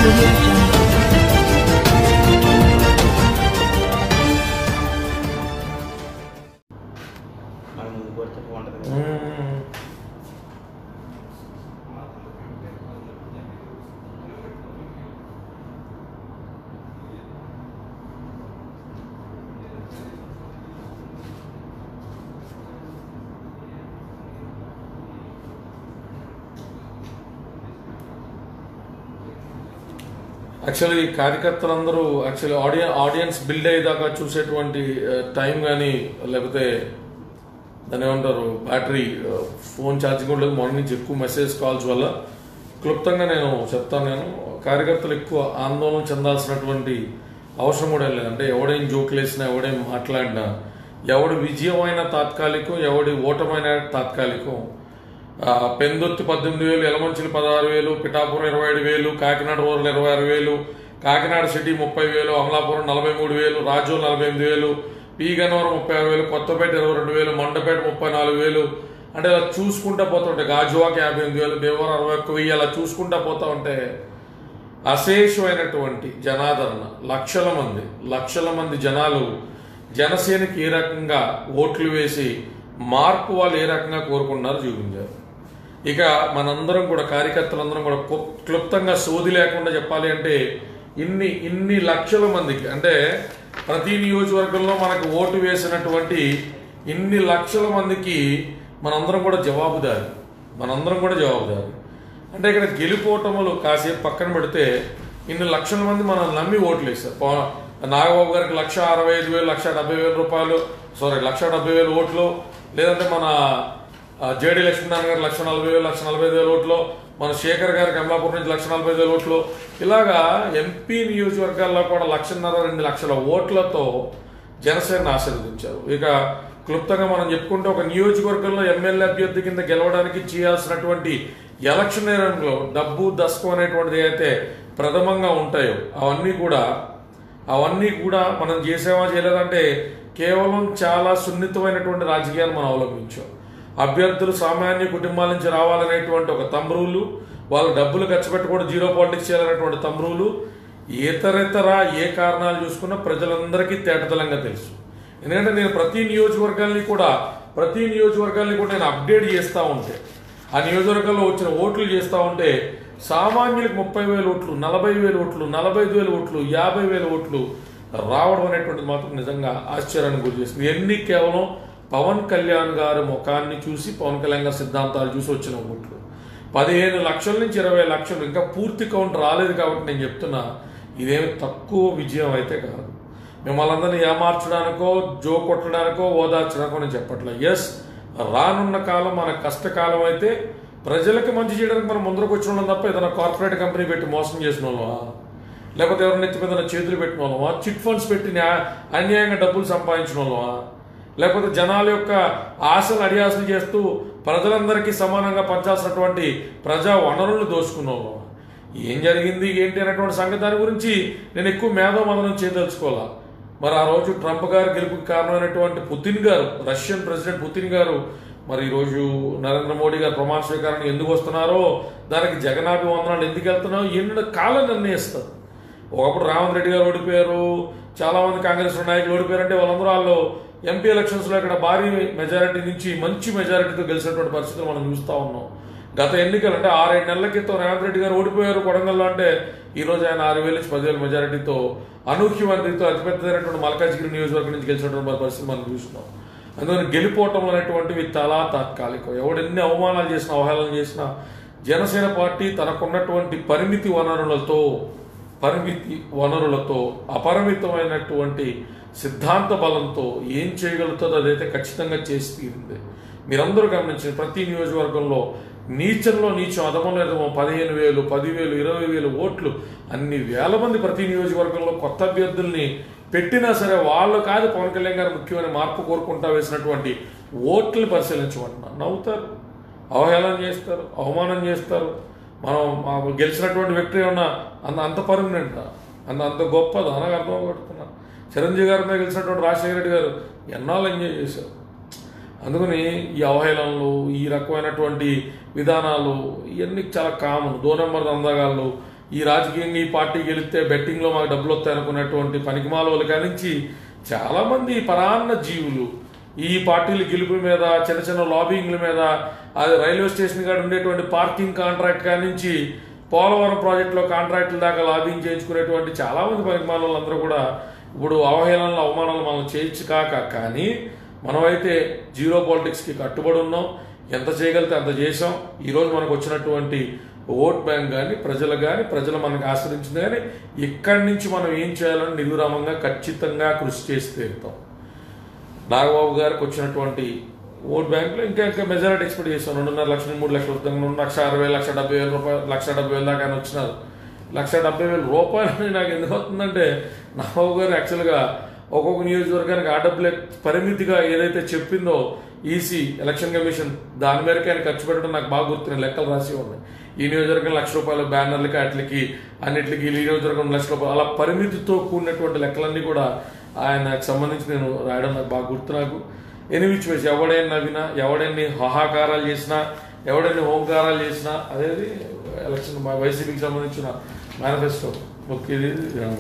audio jungle. మనం ముందు కొడితే బాగుంటుంది కదా. మ్మ్. యాక్చువల్లీ కార్యకర్తలందరూ యాక్చువల్లీ ఆడియ ఆడియన్స్ బిల్డ్ అయ్యేదాకా చూసేటువంటి టైం కానీ లేకపోతే దాని ఏమంటారు బ్యాటరీ ఫోన్ ఛార్జింగ్ కూడా లేదు మార్నింగ్ నుంచి ఎక్కువ మెసేజ్ కాల్స్ వల్ల క్లుప్తంగా నేను చెప్తాను నేను కార్యకర్తలు ఎక్కువ ఆందోళన చెందాల్సినటువంటి అవసరం కూడా లేదు అంటే ఎవడేం జోకులు వేసినా ఎవడేం మాట్లాడినా ఎవడి విజయమైన తాత్కాలికం ఎవడి ఓటమైన తాత్కాలికం ఆ, పెందుర్తి పద్దెనిమిది వేలు ఎలమంచిలి పదహారు వేలు పిఠాపురం ఇరవై ఏడు వేలు కాకినాడ రూరల్ ఇరవై ఆరు వేలు కాకినాడ సిటీ ముప్పై వేలు అమలాపురం నలభై మూడు వేలు రాజోల్ నలభై ఎనిమిది వేలు పీ గన్నవరం ముప్పై ఆరు వేలు కొత్తపేట ఇరవై రెండు వేలు మండపేట ముప్పై నాలుగు వేలు అంటే ఇలా చూసుకుంటా పోతుంటే గాజువాకి యాభై ఎనిమిది వేలు దేవరం అరవై ఒక్క వెయ్యి అలా చూసుకుంటా పోతా ఉంటే అశేషమైనటువంటి జనాదరణ లక్షల మంది లక్షల మంది జనాలు జనసేనకి ఏ రకంగా ఓట్లు వేసి మార్పు వాళ్ళు ఏ రకంగా కోరుకున్నారో చూపించారు ఇక మనందరం కూడా కార్యకర్తలందరం కూడా కు- క్లుప్తంగా సోది లేకుండా చెప్పాలి అంటే ఇన్ని ఇన్ని లక్షల మందికి అంటే ప్రతి నియోజకవర్గంలో మనకు ఓటు వేసినటువంటి ఇన్ని లక్షల మందికి మనందరం కూడా జవాబుదారి మనందరం కూడా జవాబుదారి అంటే ఇక్కడ గెలుపోటములు కాసేపు పక్కన పెడితే ఇన్ని లక్షల మంది మనం నమ్మి ఓట్లు వేశారు పవ- నాగబాబు గారికి లక్ష అరవై ఐదు వేలు లక్ష డెబ్బై వేల రూపాయలు సారీ లక్ష డెబ్బై వేలు ఓట్లు లేదంటే మన ఆ, జేడి లక్ష్మీనారాయణ గారు లక్ష నలభై వేలు లక్ష నలభై ఐదు వేల ఓట్లు మన శేఖర్ గారికి అమలాపురం నుంచి లక్ష నలభై ఐదు వేల ఓట్లు ఇలాగా ఎంపీ నియోజకవర్గాల్లో కూడా లక్షన్నర రెండు లక్షల ఓట్లతో జనసేన ఆశీర్వదించారు ఇక క్లుప్తంగా మనం చెప్పుకుంటే ఒక నియోజకవర్గంలో ఎమ్మెల్యే అభ్యర్థి కింద గెలవడానికి చేయాల్సినటువంటి ఎలక్షన్ నేరంలో డబ్బు దశకం అనేటువంటిది అయితే ప్రథమంగా ఉంటాయో అవన్నీ కూడా అవన్నీ కూడా మనం చేసేవా చేయలేదంటే కేవలం చాలా సున్నితమైనటువంటి రాజకీయాలు మనం అవలంబించాం అభ్యర్థులు సామాన్య కుటుంబాల నుంచి రావాలనేటువంటి ఒక తమ్రువులు వాళ్ళు డబ్బులు ఖర్చు పెట్టకూడదు జీరో పాలిటిక్స్ చేయాలనేటువంటి తమ్రువులు ఇతరితర ఏ కారణాలు చూసుకున్నా ప్రజలందరికీ తేటతలంగా తెలుసు ఎందుకంటే నేను ప్రతి నియోజకవర్గాల్ని కూడా ప్రతి నియోజకవర్గాల్ని కూడా నేను అప్డేట్ చేస్తూ ఉంటే ఆ నియోజకవర్గంలో వచ్చిన ఓట్లు చేస్తూ ఉంటే సామాన్యులకు ముప్పై వేల ఓట్లు నలభై వేల ఓట్లు నలభై ఐదు వేల ఓట్లు యాభై వేల ఓట్లు రావడం అనేటువంటిది మాత్రం నిజంగా ఆశ్చర్యానికి గురి చేస్తుంది ఎన్ని కేవలం పవన్ కళ్యాణ్ గారి ముఖాన్ని చూసి పవన్ కళ్యాణ్ గారి సిద్ధాంతాలు చూసి వచ్చిన ఓట్లు పదిహేను లక్షల నుంచి ఇరవై లక్షలు ఇంకా పూర్తి కౌంట్ రాలేదు కాబట్టి నేను చెప్తున్నా ఇదేమి తక్కువ విజయం అయితే కాదు మిమ్మల్ని అందరినీ ఏమార్చడానికో జో కొట్టడానికో ఓదార్చడానికో నేను చెప్పట్లే ఎస్ రానున్న కాలం మన కష్టకాలం అయితే ప్రజలకి మంచి చేయడానికి మనం ముందరకు వచ్చిన వాళ్ళం తప్ప ఏదైనా కార్పొరేట్ కంపెనీ పెట్టి మోసం చేసిన వాళ్ళమా లేకపోతే ఎవరిని ఎత్తి మీద చేతులు పెట్టిన వాళ్ళమా చిట్ ఫండ్స్ పెట్టి న్యా- అన్యాయంగా డబ్బులు సంపాదించిన వాళ్ళమా లేకపోతే జనాల యొక్క ఆశలు అడియాసలు చేస్తూ ప్రజలందరికీ సమానంగా పంచాల్సినటువంటి ప్రజా వనరులను దోచుకున్న వాళ్ళమా ఏం జరిగింది ఏంటి అనేటువంటి సంగతి దాని గురించి నేను ఎక్కువ మేధో మదనం చేయదలుచుకోవాలా మరి ఆ రోజు ట్రంప్ గారు గెలుపుకి కారణమైనటువంటి పుతిన్ గారు రష్యన్ ప్రెసిడెంట్ పుతిన్ గారు మరి ఈరోజు నరేంద్ర మోడీ గారు ప్రమాణ స్వీకారానికి ఎందుకు వస్తున్నారో దానికి జగనాభివందనాలు ఎందుకు వెళ్తున్నారో ఎన్నో కాలం నిర్ణయిస్తారు ఒకప్పుడు రావంత్ రెడ్డి గారు ఓడిపోయారు చాలా మంది కాంగ్రెస్ నాయకులు ఓడిపోయారు అంటే వాళ్ళందరూ వాళ్ళు ఎంపీ ఎలక్షన్స్ లో ఇక్కడ భారీ మెజారిటీ నుంచి మంచి మెజారిటీతో గెలిచినటువంటి పరిస్థితులు మనం చూస్తా ఉన్నాం గత ఎన్నికలు అంటే ఆరేడు నెలల క్రితం రేవంత్ రెడ్డి గారు ఓడిపోయారు కొడంగల్లో అంటే ఈ రోజు ఆయన ఆరు వేల నుంచి పదివేల మెజారిటీతో అనూహ్యమంత్రితో అతిపెద్దమైనటువంటి మల్కాజ్గిరి నియోజకవర్గం నుంచి గెలిచినటువంటి పరిస్థితి మనం చూస్తున్నాం అందుకని గెలిపోవటం అనేటువంటివి చాలా తాత్కాలికం ఎవడు ఎన్ని అవమానాలు చేసినా అవహేళన చేసినా జనసేన పార్టీ తనకున్నటువంటి పరిమితి వనరులతో పరిమితి వనరులతో అపరిమితమైనటువంటి సిద్ధాంత బలంతో ఏం చేయగలుగుతుందో అదైతే ఖచ్చితంగా చేసి తీరింది మీరందరూ గమనించిన ప్రతి నియోజకవర్గంలో నీచంలో నీచం అదమంలో ఎదమో పదిహేను వేలు పదివేలు ఇరవై వేలు ఓట్లు అన్ని వేల మంది ప్రతి నియోజకవర్గంలో కొత్త అభ్యర్థుల్ని పెట్టినా సరే వాళ్ళు కాదు పవన్ కళ్యాణ్ గారు ముఖ్యమైన మార్పు కోరుకుంటా వేసినటువంటి ఓట్లు పరిశీలించమంటున్నా నవ్వుతారు అవహేళన చేస్తారు అవమానం చేస్తారు మనం మాకు గెలిచినటువంటి వ్యక్తి ఏమన్నా అంత అంత పర్మనెంట్ అంత అంత గొప్పది అనగా అర్థం కొడుతున్నా చిరంజీవి గారి మీద గెలిచినటువంటి రాజశేఖర రెడ్డి గారు ఎన్నాళ్ళు ఎంజాయ్ చేశారు అందుకని ఈ అవహేళనలు ఈ రకమైనటువంటి విధానాలు ఇవన్నీ చాలా కామన్ దో నెంబర్ అందగాళ్ళు ఈ రాజకీయంగా ఈ పార్టీ గెలిస్తే బెట్టింగ్లో మాకు డబ్బులు వస్తాయి అనుకున్నటువంటి పనికిమాల వాళ్ళ కానించి చాలా మంది పరాన్న జీవులు ఈ పార్టీల గెలుపు మీద చిన్న చిన్న లాబింగ్ల మీద అది రైల్వే స్టేషన్ కాడ ఉండేటువంటి పార్కింగ్ కాంట్రాక్ట్ కానించి పోలవరం ప్రాజెక్టులో కాంట్రాక్టుల దాకా లాబింగ్ చేయించుకునేటువంటి చాలా మంది పనికిమాల వాళ్ళందరూ కూడా ఇప్పుడు అవహేళనలు అవమానాలు మనం చేయొచ్చు కాక కానీ మనమైతే జీరో పాలిటిక్స్కి కట్టుబడి ఉన్నాం ఎంత చేయగలితే అంత చేసాం ఈరోజు మనకు వచ్చినటువంటి ఓట్ బ్యాంక్ కానీ ప్రజలు కానీ ప్రజలు మనకు ఆశ్రయించింది కానీ ఇక్కడి నుంచి మనం ఏం చేయాలని నిర్విరామంగా ఖచ్చితంగా కృషి చేసి తీరుతాం నాగబాబు గారికి వచ్చినటువంటి ఓట్ బ్యాంకులో ఇంకా ఇంకా మెజారిటీ ఎక్స్పెక్ట్ చేస్తాం రెండున్నర లక్షలు మూడు లక్షలు వస్తాం రెండు లక్ష అరవై లక్ష డెబ్బై వేల రూపాయలు లక్ష డెబ్బై వేల దాకా ఆయన వచ్చినారు లక్ష డెబ్బై వేల రూపాయలు అని నాకు ఎందుకు వస్తుందంటే నాగబాబు గారు యాక్చువల్గా ఒక్కొక్క నియోజకవర్గానికి ఆ డబ్బులే పరిమితిగా ఏదైతే చెప్పిందో ఈసీ ఎలక్షన్ కమిషన్ దాని మేరకు ఆయన ఖర్చు పెట్టడం నాకు బాగా గుర్తున్నాయి లెక్కలు రాసి ఉన్నాయి ఈ నియోజకవర్గం లక్ష రూపాయల బ్యానర్లకి అట్లకి అన్నిటికి ఈ నియోజకవర్గం లక్ష రూపాయలు అలా పరిమితితో కూడినటువంటి లెక్కలన్నీ కూడా ఆయనకు సంబంధించి నేను రాయడం నాకు బాగా గుర్తు నాకు ఎనిమిచి వేసి ఎవడైనా నవ్వినా ఎవడైనా హాహాకారాలు చేసినా ఎవడైనా హోంకారాలు చేసినా అదేది ఎలక్షన్ మా వైసీపీకి సంబంధించిన మేనిఫెస్టో ముఖ్యది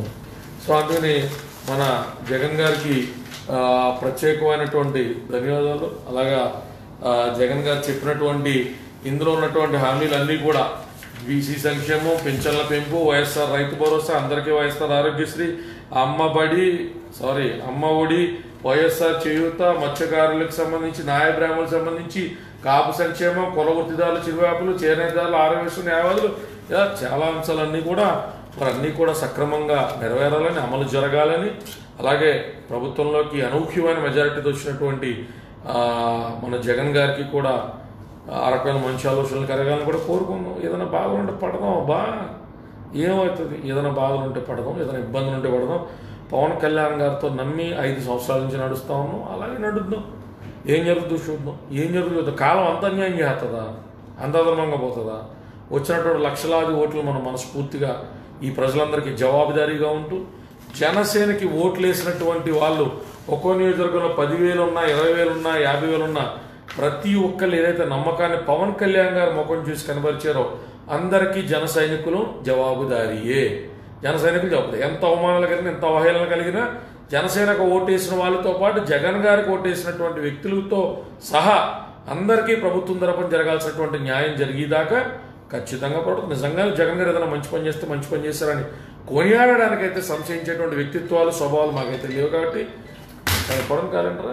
సో అందుకని మన జగన్ గారికి ఆ, ప్రత్యేకమైనటువంటి ధన్యవాదాలు అలాగా ఆ, జగన్ గారు చెప్పినటువంటి ఇందులో ఉన్నటువంటి హామీలన్నీ కూడా బీసీ సంక్షేమం పెన్షన్ల పెంపు వైఎస్ఆర్ రైతు భరోసా అందరికీ వైఎస్ఆర్ ఆరోగ్యశ్రీ అమ్మ బడి సారీ అమ్మ ఒడి వైఎస్ఆర్ చేయూత మత్స్యకారులకు సంబంధించి న్యాయ బ్రాహ్మణులకు సంబంధించి కాపు సంక్షేమం కుల వృత్తిదారులు చిరువ్యాపులు చేనేతదారులు ఆరోగ్య న్యాయవాదులు ఇలా చాలా అంశాలన్నీ కూడా మరి అన్నీ కూడా సక్రమంగా నెరవేరాలని అమలు జరగాలని అలాగే ప్రభుత్వంలోకి అనూహ్యమైన మెజారిటీతో వచ్చినటువంటి ఆ, మన జగన్ గారికి కూడా ఆ రకమైన మంచి ఆలోచనలు కలగాలని కూడా కోరుకుందాం ఏదైనా బాధలు ఉంటే పడదాం బా ఏమవుతుంది ఏదైనా బాధలు ఉంటే పడదాం ఏదైనా ఇబ్బందులు ఉంటే పడదాం పవన్ కళ్యాణ్ గారితో నమ్మి ఐదు సంవత్సరాల నుంచి నడుస్తా ఉన్నాం అలాగే నడుద్దాం ఏం జరుగుతుందో చూద్దాం ఏం జరుగుతుందో చూద్దాం. కాలం అంత అన్యాయం చేస్తుందా అంత అధర్మంగా పోతుందా వచ్చినటువంటి లక్షలాది ఓట్లు మనం మనస్ఫూర్తిగా ఈ ప్రజలందరికీ జవాబుదారీగా ఉంటూ జనసేనకి ఓట్లు వేసినటువంటి వాళ్ళు ఒక్కో నియోజకవర్గంలో పదివేలు ఉన్నా ఇరవై వేలు ఉన్నా యాభై వేలు ఉన్నా ప్రతి ఒక్కళ్ళు ఏదైతే నమ్మకాన్ని పవన్ కళ్యాణ్ గారు ముఖం చూసి కనబరిచారో అందరికీ జన సైనికులు జవాబుదారీయే జన సైనికులు జవాబుదారి ఎంత అవమానాలు కలిగినా ఎంత అవహేళన కలిగినా జనసేనకు ఓటేసిన వాళ్ళతో పాటు జగన్ గారికి ఓటేసినటువంటి వ్యక్తులతో సహా అందరికీ ప్రభుత్వం తరపున జరగాల్సినటువంటి న్యాయం జరిగేదాకా ఖచ్చితంగా పడుతుంది నిజంగా జగన్ గారు ఏదైనా మంచి పని చేస్తే మంచి పని చేస్తారని కొనియాడడానికైతే సంశయించేటువంటి వ్యక్తిత్వాలు స్వభావాలు మాకైతే లేవు కాబట్టి కానీ పొడం కాలంటారా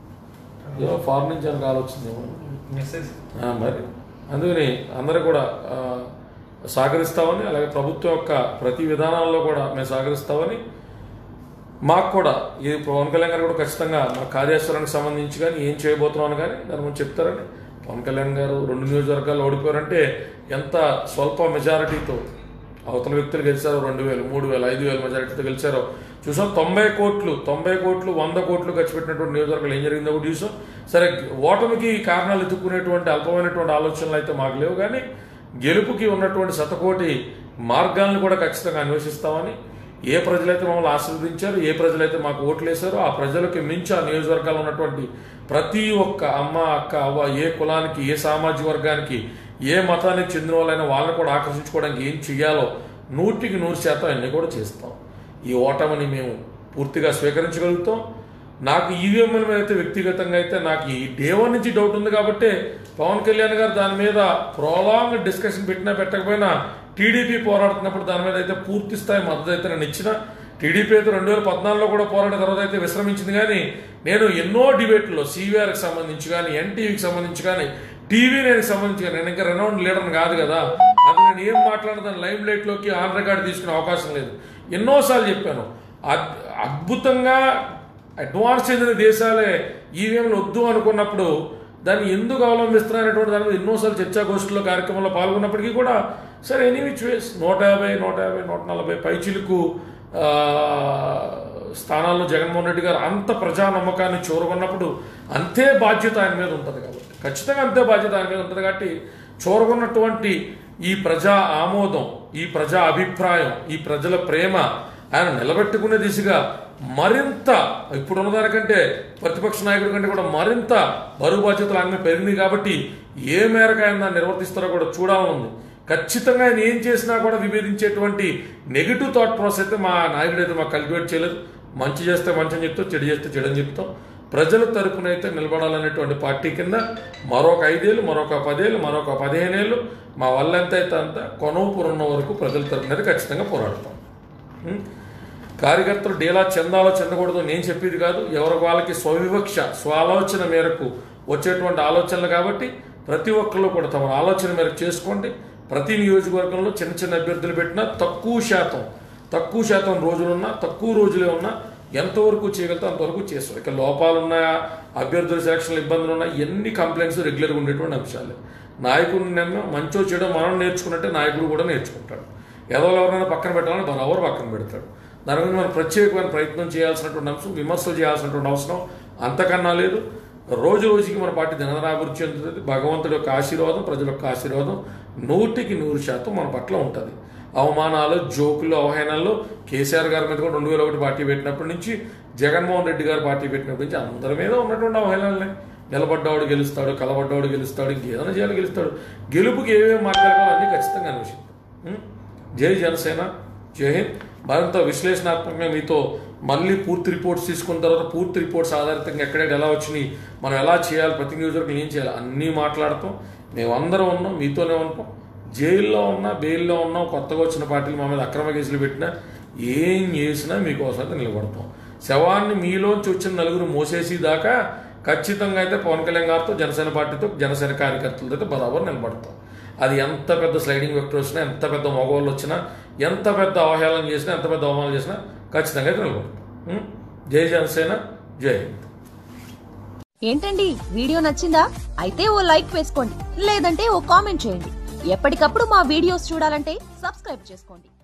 ఏదో ఫారెన్ నుంచి అని కాల్ వచ్చిందేమో మెసేజ్ ఆ, మరి అందుకని అందరూ కూడా ఆ, సహకరిస్తామని అలాగే ప్రభుత్వం యొక్క ప్రతి విధానాల్లో కూడా మేము సహకరిస్తామని మాకు కూడా ఇది పవన్ కళ్యాణ్ గారు కూడా ఖచ్చితంగా మా కార్యాచరణకు సంబంధించి కానీ ఏం చేయబోతున్నామని కానీ దాని గురించి చెప్తారని పవన్ కళ్యాణ్ గారు రెండు నియోజకవర్గాలు ఓడిపోయారంటే ఎంత స్వల్ప మెజారిటీతో అవతల వ్యక్తులు గెలిచారో రెండు వేలు మూడు వేలు ఐదు వేల మెజారిటీతో గెలిచారో చూసాం తొంభై కోట్లు తొంభై కోట్లు వంద కోట్లు ఖర్చు పెట్టినటువంటి నియోజకవర్గాలు ఏం జరిగిందో కూడా చూసాం సరే ఓటమికి కారణాలు ఎత్తుక్కునేటువంటి అల్పమైనటువంటి ఆలోచనలు అయితే మాకు లేవు కానీ గెలుపుకి ఉన్నటువంటి శతకోటి మార్గాలను కూడా ఖచ్చితంగా అన్వేషిస్తామని ఏ ప్రజలైతే మమ్మల్ని ఆశీర్వదించారు ఏ ప్రజలైతే మాకు ఓట్లు వేశారో ఆ ప్రజలకి మించి ఆ నియోజకవర్గాల్లో ఉన్నటువంటి ప్రతి ఒక్క అమ్మ అక్క అవ్వ ఏ కులానికి ఏ సామాజిక వర్గానికి ఏ మతానికి చెందిన వాళ్ళైనా వాళ్ళని కూడా ఆకర్షించుకోవడానికి ఏం చెయ్యాలో నూటికి నూరు శాతం అన్ని కూడా చేస్తాం ఈ ఓటమిని మేము పూర్తిగా స్వీకరించగలుగుతాం నాకు ఈవీఎంల మీద అయితే వ్యక్తిగతంగా అయితే నాకు ఈ డే వన్ నుంచి డౌట్ ఉంది కాబట్టి పవన్ కళ్యాణ్ గారు దాని మీద ప్రోలాంగ్ డిస్కషన్ పెట్టినా పెట్టకపోయినా టీడీపీ పోరాడుతున్నప్పుడు దాని మీద అయితే పూర్తి స్థాయి మద్దతు అయితే నేను ఇచ్చిన టీడీపీ అయితే రెండు వేల పద్నాలుగులో కూడా పోరాడిన తర్వాత అయితే విశ్రమించింది కానీ నేను ఎన్నో డిబేట్లో సివిఆర్కి సంబంధించి కానీ ఎన్టీవీకి సంబంధించి కానీ టీవీ నేను సంబంధించి కానీ నేను ఇంకా రెనౌండ్ లీడర్ని కాదు కదా అది నేను ఏం మాట్లాడిన దాని లైమ్ లైట్లోకి ఆన్ రికార్డ్ తీసుకునే అవకాశం లేదు ఎన్నోసార్లు చెప్పాను అద్- అద్భుతంగా అడ్వాన్స్ చెందిన దేశాలే ఈవీఎంలు వద్దు అనుకున్నప్పుడు దాన్ని ఎందుకు అవలంబిస్తున్నారనేటువంటి దాని మీద ఎన్నోసార్లు చర్చాగోష్ఠిలో కార్యక్రమంలో పాల్గొన్నప్పటికీ కూడా సరే ఎనీ విచ్ వేస్ నూట యాభై నూట యాభై నూట నలభై పైచిలుకు ఆ, స్థానాల్లో జగన్మోహన్ రెడ్డి గారు అంత ప్రజా నమ్మకాన్ని చూరగొన్నప్పుడు అంతే బాధ్యత ఆయన మీద ఉంటుంది కాబట్టి ఖచ్చితంగా అంతే బాధ్యత ఆయన మీద ఉంటుంది కాబట్టి చూరగొన్నటువంటి ఈ ప్రజా ఆమోదం ఈ ప్రజా అభిప్రాయం ఈ ప్రజల ప్రేమ ఆయన నిలబెట్టుకునే దిశగా మరింత ఇప్పుడున్న దానికంటే ప్రతిపక్ష నాయకుడి కంటే కూడా మరింత బరువు బాధ్యతలు ఆయన మీద పెరిగినాయి కాబట్టి ఏ మేరకు ఆయన దాన్ని నిర్వర్తిస్తారో కూడా చూడాలని ఉంది ఖచ్చితంగా ఆయన ఏం చేసినా కూడా విభేదించేటువంటి నెగిటివ్ థాట్ ప్రాసెస్ అయితే మా నాయకుడు అయితే మాకు కల్టివేట్ చేయలేదు మంచి చేస్తే మంచి అని చెప్తాం చెడు చేస్తే చెడు అని చెప్తాం ప్రజల తరపున అయితే నిలబడాలనేటువంటి పార్టీ కింద మరొక ఐదేళ్ళు మరొక పదేళ్ళు మరొక పదిహేనేళ్ళు మా వల్ల ఎంత అయితే అంత కొనవపురున్న వరకు ప్రజల తరపున అయితే ఖచ్చితంగా పోరాడతాం ఉం? కార్యకర్తలు డేలా చెందాలో చెందకూడదు నేను చెప్పేది కాదు ఎవరి వాళ్ళకి స్వవివక్ష స్వాలోచన మేరకు వచ్చేటువంటి ఆలోచనలు కాబట్టి ప్రతి ఒక్కళ్ళు కూడా తమ ఆలోచన మేరకు చేసుకోండి ప్రతి నియోజకవర్గంలో చిన్న చిన్న అభ్యర్థులు పెట్టినా తక్కువ శాతం తక్కువ శాతం రోజులున్నా తక్కువ రోజులే ఉన్నా ఎంతవరకు చేయగలితే అంతవరకు చేస్తాం ఇక లోపాలు ఉన్నాయా అభ్యర్థుల సెలక్షన్లు ఇబ్బందులు ఉన్నాయా ఎన్ని కంప్లైంట్స్ రెగ్యులర్గా ఉండేటువంటి అంశాలే నాయకుడిని నమ్మి మంచో చెడో మనం నేర్చుకున్నట్టే నాయకుడు కూడా నేర్చుకుంటాడు ఏదో ఎవరైనా పక్కన పెట్టాలని బరాబర్ పక్కన పెడతాడు దాని గురించి మనం ప్రత్యేకమైన ప్రయత్నం చేయాల్సినటువంటి అంశం విమర్శలు చేయాల్సినటువంటి అవసరం అంతకన్నా లేదు రోజు రోజుకి మన పార్టీ దినదనాభివృద్ధి చెందుతుంది భగవంతుడి యొక్క ఆశీర్వాదం ప్రజల యొక్క ఆశీర్వాదం నూటికి నూరు శాతం మన పట్ల ఉంటుంది అవమానాలు జోకులు అవహేళనలు కేసీఆర్ గారి మీద కూడా రెండు వేల ఒకటి పార్టీ పెట్టినప్పటి నుంచి జగన్మోహన్ రెడ్డి గారు పార్టీ పెట్టినప్పటి నుంచి అందరి మీద ఉన్నటువంటి అవహేళనలే నిలబడ్డవాడు గెలుస్తాడు కలబడ్డవాడు గెలుస్తాడు ఇంకేదైనా చేయాలి గెలుస్తాడు గెలుపుకి ఏమేమి మార్గాలు కావాలో అన్నీ ఖచ్చితంగా అన్వేషిద్దాం ఉం? జై జనసేన జై హింద్ మరింత విశ్లేషణాత్మకంగా మీతో మళ్ళీ పూర్తి రిపోర్ట్స్ తీసుకున్న తర్వాత పూర్తి రిపోర్ట్స్ ఆధారితంగా ఎక్కడెక్కడ ఎలా వచ్చినాయి మనం ఎలా చేయాలి ప్రతి నియోజకవర్గం ఏం చేయాలి అన్నీ మాట్లాడతాం మేమందరం ఉన్నాం మీతోనే ఉంటాం జైల్లో ఉన్నా బెయిల్లో ఉన్నా కొత్తగా వచ్చిన పార్టీలు మా మీద అక్రమ కేసులు పెట్టినా ఏం చేసినా మీకోసం అయితే నిలబడతాం శవాన్ని మీలోంచి వచ్చిన నలుగురు మోసేసి దాకా ఖచ్చితంగా అయితే పవన్ కళ్యాణ్ గారితో జనసేన పార్టీతో జనసేన కార్యకర్తలతో అయితే బరాబర్ నిలబడతాం అది ఎంత పెద్ద స్లైడింగ్ వ్యక్తి వచ్చినా ఎంత పెద్ద మగవాళ్ళు వచ్చినా ఎంత పెద్ద అవహేళన చేసినా ఎంత పెద్ద అవమానం చేసినా ఖచ్చితంగా అయితే నిలబడతాం ఉం? జై జనసేన జై హింద్ ఏంటండి వీడియో నచ్చిందా అయితే ఓ లైక్ వేసుకోండి లేదంటే ఓ కామెంట్ చేయండి ఎప్పటికప్పుడు మా వీడియోస్ చూడాలంటే సబ్స్క్రైబ్ చేసుకోండి